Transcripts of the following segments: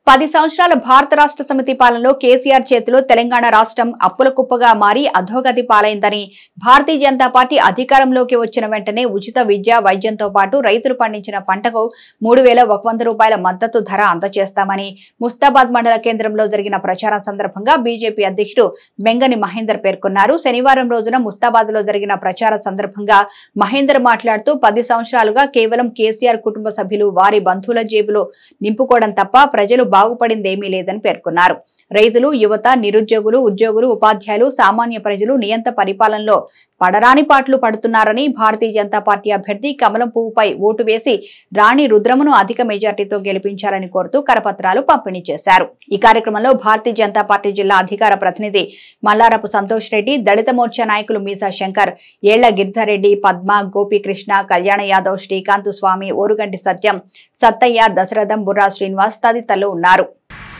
పది సంవత్సరాల భారత రాష్ట్ర సమితి పాలనలో కేసీఆర్ చేతిలో తెలంగాణ రాష్ట్రం అప్పుల కుప్పగా మారి అధోగతి పాలైందని భారతీయ జనతా పార్టీ అధికారంలోకి వచ్చిన వెంటనే ఉచిత విద్య వైద్యంతో పాటు రైతులు పండించిన పంటకు మూడు వేల ఒక వంద రూపాయల మద్దతు ధర అందజేస్తామని ముస్తాబాద్ మండల కేంద్రంలో జరిగిన ప్రచారం సందర్భంగా బీజేపీ అధ్యక్షుడు బెంగని మహేందర్ పేర్కొన్నారు శనివారం రోజున ముస్తాబాద్ లో జరిగిన ప్రచార సందర్భంగా మహేందర్ మాట్లాడుతూ పది సంవత్సరాలుగా కేవలం కేసీఆర్ కుటుంబ సభ్యులు వారి బంధువుల జేబులో నింపుకోవడం తప్ప ప్రజలు బాగుపడిందేమీ లేదని పేర్కొన్నారు రైతులు యువత నిరుద్యోగులు ఉద్యోగులు ఉపాధ్యాయులు సామాన్య ప్రజలు నియంత పరిపాలనలో పడరాని పాటలు పడుతున్నారని భారతీయ జనతా పార్టీ అభ్యర్థి కమలం పువ్వుపై ఓటు వేసి రాణి రుద్రమును అధిక మెజార్టీతో గెలిపించాలని కోరుతూ కరపత్రాలు పంపిణీ చేశారు ఈ కార్యక్రమంలో భారతీయ జనతా పార్టీ జిల్లా అధికార ప్రతినిధి మల్లారపు సంతోష్ రెడ్డి దళిత మోర్చా నాయకులు మీసా శంకర్ ఏళ్ల గిరిధారెడ్డి పద్మ గోపీకృష్ణ కళ్యాణ యాదవ్ శ్రీకాంత్ స్వామి ఓరుగంటి సత్యం సత్తయ్య దశరథం బుర్రా శ్రీనివాస్ తదితరులు ఉన్నారు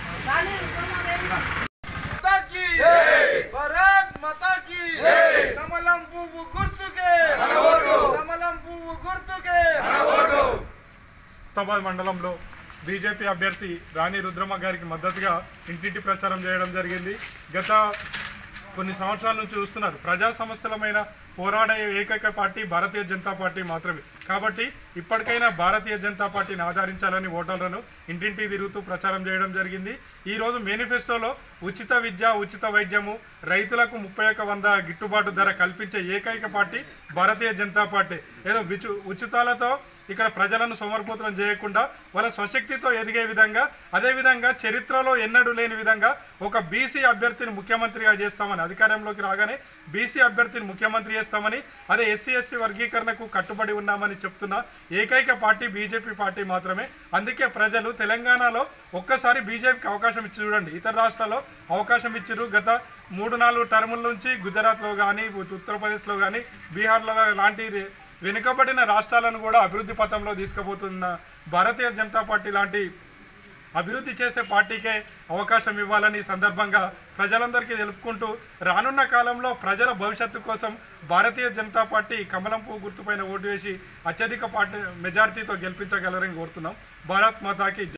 माता की भारत माता की కమలం పువ్వు గుర్తుకే కమలం పువ్వు గుర్తుకే ముస్తాబాద్ మండలంలో బీజేపీ అభ్యర్థి రాణి రుద్రమ్మ గారికి మద్దతుగా ఇంటింటి ప్రచారం చేయడం జరిగింది గత కొన్ని సంవత్సరాల నుంచి చూస్తున్నారు ప్రజా సమస్యలమైన పోరాడే ఏకైక పార్టీ భారతీయ జనతా పార్టీ మాత్రమే కాబట్టి ఇప్పటికైనా భారతీయ జనతా పార్టీని ఆదరించాలని ఓటర్లను ఇంటింటి తిరుగుతూ ప్రచారం చేయడం జరిగింది ఈరోజు మేనిఫెస్టోలో ఉచిత విద్య ఉచిత వైద్యము రైతులకు ముప్పై ఒక వంద గిట్టుబాటు ధర కల్పించే ఏకైక పార్టీ భారతీయ జనతా పార్టీ ఏదో విచు ఉచితాలతో ఇక్కడ ప్రజలను సమర్పూతం చేయకుండా వాళ్ళ స్వశక్తితో ఎదిగే విధంగా అదేవిధంగా చరిత్రలో ఎన్నడూ లేని విధంగా ఒక బీసీ అభ్యర్థిని ముఖ్యమంత్రిగా చేస్తామని అధికారంలోకి రాగానే బీసీ అభ్యర్థిని ముఖ్యమంత్రి చేస్తామని అదే ఎస్సీ ఎస్టీ వర్గీకరణకు కట్టుబడి ఉన్నామని చెప్తున్న ఏకైక పార్టీ బీజేపీ పార్టీ మాత్రమే అందుకే ప్రజలు తెలంగాణలో ఒక్కసారి బీజేపీకి అవకాశం ఇచ్చి చూడండి ఇతర రాష్ట్రాల్లో అవకాశం ఇచ్చిర్రు గత మూడు నాలుగు టర్ముల నుంచి గుజరాత్లో కానీ ఉత్తరప్రదేశ్లో కానీ బీహార్లో లాంటి వెనుకబడిన రాష్ట్రాలను కూడా అభివృద్ధి పథంలో తీసుకుపోతున్న భారతీయ జనతా పార్టీ లాంటి అభివృద్ధి చేసే పార్టీకే అవకాశం ఇవ్వాలని ఈ సందర్భంగా ప్రజలందరికీ తెలుపుకుంటూ రానున్న కాలంలో ప్రజల భవిష్యత్తు కోసం భారతీయ జనతా పార్టీ కమలం పువ్వు గుర్తుపైన ఓటు వేసి అత్యధిక పార్టీ మెజారిటీతో గెలిపించగలరని కోరుతున్నాం భారత్ మాతాకి జై.